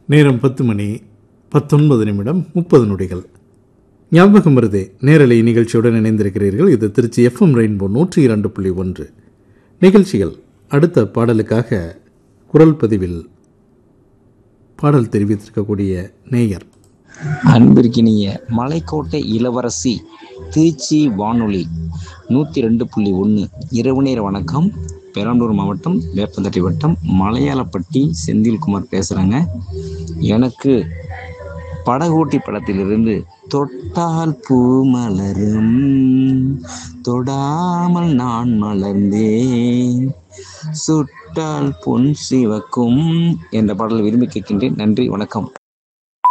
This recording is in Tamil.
நேரம் பத்து மணி பத்தொன்பது நிமிடம் முப்பது நொடிகள் ஞாபகம் வருதே நேரலை நிகழ்ச்சியுடன் இணைந்திருக்கிறீர்கள் இது திருச்சி எஃப்எம் ரெயின்போ நூற்றி இரண்டு புள்ளி ஒன்று நிகழ்ச்சிகள் அடுத்த பாடலுக்காக குரல் பதிவில் பாடல் தெரிவித்திருக்கக்கூடிய நேயர் அன்பிற்கினிய மலைக்கோட்டை இளவரசி திருச்சி வானொலி நூற்றி ரெண்டு புள்ளி ஒன்று இரவு நேர வணக்கம் பெரம்பலூர் மாவட்டம் வேப்பந்தட்டை வட்டம் மலையாளப்பட்டி செந்தில்குமார் பேசுகிறேங்க எனக்கு படகோட்டி படத்திலிருந்து தொட்டால் பூ மலரும் தொடாமல் நான் மலர்ந்தேன் சுட்டால் பொன் சிவக்கும் என்ற பாடலை விரும்பி கேட்கின்றேன் நன்றி வணக்கம்